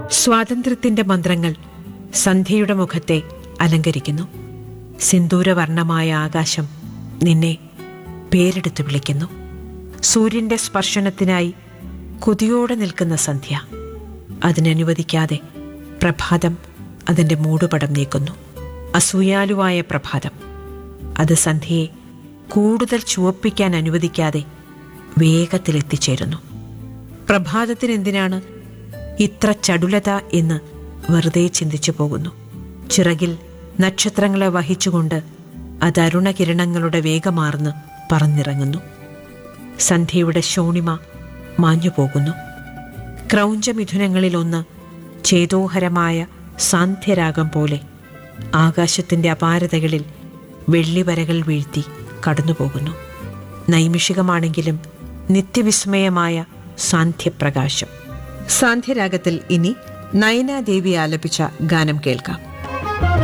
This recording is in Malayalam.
സ്വാതന്ത്ര്യത്തിന്റെ മന്ത്രങ്ങൾ സന്ധ്യയുടെ മുഖത്തെ അലങ്കരിക്കുന്നു സിന്ദൂരവർണമായ ആകാശം നിന്നെ പേരെടുത്ത് വിളിക്കുന്നു സൂര്യന്റെ സ്പർശനത്തിനായി കൊതിയോടെ നിൽക്കുന്ന സന്ധ്യ അതിനനുവദിക്കാതെ പ്രഭാതം അതിൻ്റെ മൂടുപടം നീക്കുന്നു അസൂയാലുവായ പ്രഭാതം അത് സന്ധ്യയെ കൂടുതൽ ചുവപ്പിക്കാൻ അനുവദിക്കാതെ വേഗത്തിൽ എത്തിച്ചേരുന്നു പ്രഭാതത്തിന് എന്തിനാണ് ഇത്ര ചടുലത എന്ന് വെറുതെ ചിന്തിച്ചു പോകുന്നു ചിറകിൽ നക്ഷത്രങ്ങളെ വഹിച്ചുകൊണ്ട് അത് അരുണകിരണങ്ങളുടെ വേഗമാർന്ന് പറന്നിറങ്ങുന്നു സന്ധ്യയുടെ ശോണിമ മാഞ്ഞു പോകുന്നു ക്രൗഞ്ചമിഥുനങ്ങളിലൊന്ന് ചേതോഹരമായ സാന്ധ്യരാഗം പോലെ ആകാശത്തിൻ്റെ അപാരതകളിൽ വെള്ളിവരകൾ വീഴ്ത്തി കടന്നുപോകുന്നു നൈമിഷികമാണെങ്കിലും നിത്യവിസ്മയമായ സാന്ധ്യപ്രകാശം സാന്ധ്യരാഗത്തിൽ ഇനി നയനാദേവി ആലപിച്ച ഗാനം കേൾക്കാം